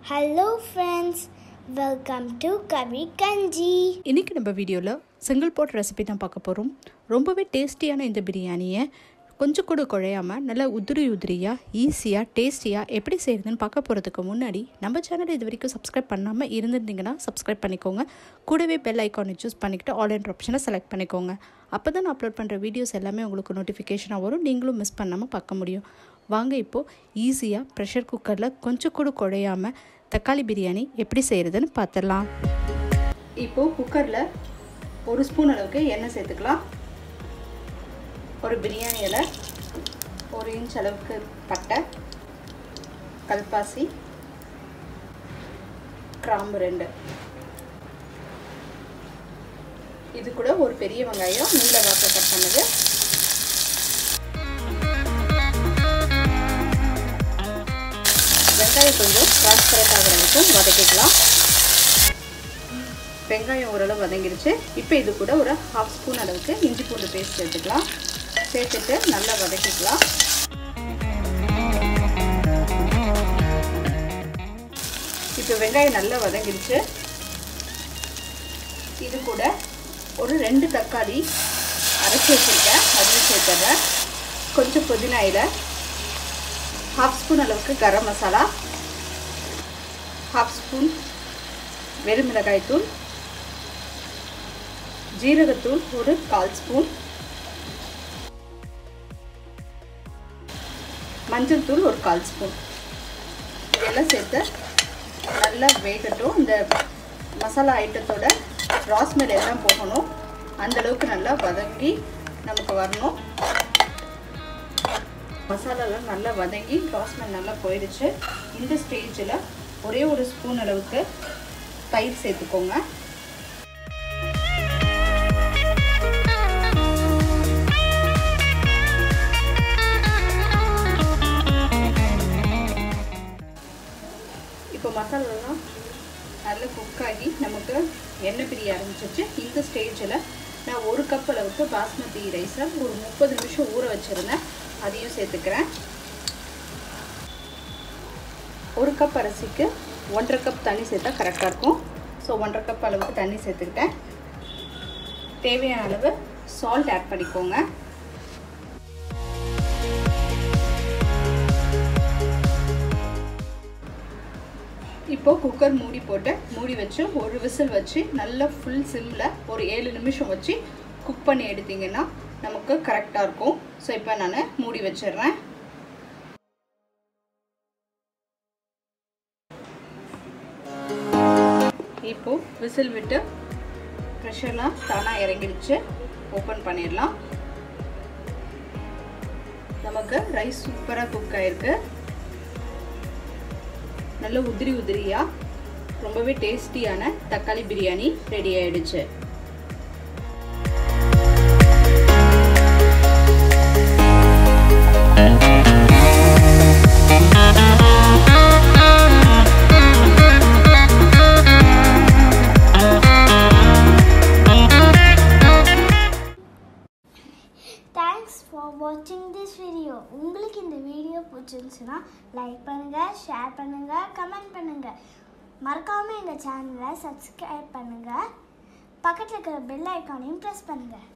hello friends welcome to Kavi Kanji இன்றைக்கி நம்ம வீடியோவில் சிங்கிள் போட் ரெசிபி தான் பார்க்க போகிறோம் ரொம்பவே டேஸ்டியான இந்த பிரியாணியை கொஞ்சம் கூட குழையாமல் நல்லா உதிரி உதிரியாக ஈஸியாக டேஸ்டியாக எப்படி செய்கிறதுன்னு பார்க்க போகிறதுக்கு முன்னாடி நம்ம சேனல் இது வரைக்கும் சப்ஸ்கிரைப் பண்ணாமல் இருந்திருந்தீங்கன்னா சப்ஸ்கிரைப் பண்ணிக்கோங்க கூடவே பெல் ஐக்கானை சூஸ் பண்ணிக்கிட்டு ஆல் என்ற ஆப்ஷனை செலக்ட் பண்ணிக்கோங்க அப்போ தான் நான் அப்லோட் பண்ணுற வீடியோஸ் எல்லாமே உங்களுக்கு நோட்டிஃபிகேஷனாக வரும் நீங்களும் மிஸ் பண்ணாமல் பார்க்க முடியும் வாங்க இப்போது ஈஸியாக ப்ரெஷர் குக்கரில் கொஞ்சம் கூட குழையாமல் தக்காளி பிரியாணி எப்படி செய்கிறதுன்னு பார்த்துடலாம் இப்போது குக்கரில் ஒரு ஸ்பூன் அளவுக்கு எண்ணெய் சேர்த்துக்கலாம் ஒரு பிரியாணி இலை ஒரு இன்ச் அளவுக்கு பட்டை கல்பாசி கிராம்பு ரெண்டு இது கூட ஒரு பெரிய வெங்காயம் நீல வாக்க கட் பண்ணது வெங்காயம் கொஞ்சம் டிரான்ஸ்பரண்ட் ஆகிற வரைக்கும் வதக்கிக்கலாம் வெங்காயம் ஓரளவு வதங்கிடுச்சு இப்போ இது கூட ஒரு ஹாஃப் ஸ்பூன் அளவுக்கு இஞ்சி பூண்டு பேஸ்ட் சேர்த்துக்கலாம் சேர்த்துட்டு நல்லா வதக்கிக்கலாம் இப்போ வெங்காயம் நல்லா வதங்கிடுச்சு இது கூட ஒரு ரெண்டு தக்காளி அரைச்சி வச்சுருக்கேன் அதையும் சேர்த்துறேன் கொஞ்சம் புதினா இலை ஹாஃப் ஸ்பூன் அளவுக்கு கரம் மசாலா ஹாஃப் ஸ்பூன் வெறும் மிளகாய் தூள் ஜீரகத்தூள் ஒரு கால் ஸ்பூன் மஞ்சள் தூள் ஒரு கால் ஸ்பூன் இதெல்லாம் சேர்த்து நல்லா வேகட்டும் இந்த மசாலா ஐட்டத்தோட ராஸ்மெல் எல்லாம் போகணும் அந்தளவுக்கு நல்லா வதங்கி நமக்கு வரணும் மசாலாலாம் நல்லா வதங்கி ராஸ்மெல் நல்லா போயிடுச்சு இந்த ஸ்டேஜில் ஒரே ஒரு ஸ்பூன் அளவுக்கு தயிர் சேர்த்துக்கோங்க இப்போ மசாலாலாம் நல்லா குக் ஆகி நமக்கு எண்ணெய் பிரிய ஆரம்பிச்சிச்சு இந்த ஸ்டேஜில் நான் ஒரு கப் அளவுக்கு பாஸ்மதி ரைஸை ஒரு முப்பது நிமிஷம் ஊற வச்சுருந்தேன் அதையும் சேர்த்துக்கிறேன் ஒரு கப் அரிசிக்கு ஒன்றரை கப் தண்ணி சேர்த்தா கரெக்டாக இருக்கும் ஸோ ஒன்றரை கப் அளவுக்கு தண்ணி சேர்த்துக்கிட்டேன் தேவையான அளவு சால்ட் ஆட் பண்ணிக்கோங்க இப்போது குக்கர் மூடி போட்டு மூடி வச்சு ஒரு விசில் வச்சு நல்லா ஃபுல் சிம்மில் ஒரு ஏழு நிமிஷம் வச்சு குக் பண்ணி எடுத்திங்கன்னா நமக்கு கரெக்டாக இருக்கும் ஸோ இப்போ நான் மூடி வச்சிடுறேன் இப்போது விசில் விட்டு ப்ரெஷர்லாம் தானாக இறங்கிடுச்சு ஓப்பன் பண்ணிடலாம் நமக்கு ரைஸ் சூப்பராக குக் ஆகிருக்கு நல்ல உதிரி உதிரியாக ரொம்பவே டேஸ்டியான தக்காளி பிரியாணி ரெடி ஆயிடுச்சு தேங்க்ஸ் ஃபார் வாட்சிங் திஸ் வீடியோ உங்களுக்கு இந்த வீடியோ பிடிச்சிருந்துச்சுன்னா லைக் பண்ணுங்கள் ஷேர் பண்ணுங்கள் கமெண்ட் பண்ணுங்கள் மறக்காமல் எங்கள் சேனலை சப்ஸ்கிரைப் பண்ணுங்கள் பக்கத்தில் இருக்கிற பெல் ஐக்கானையும் ப்ரெஸ் பண்ணுங்கள்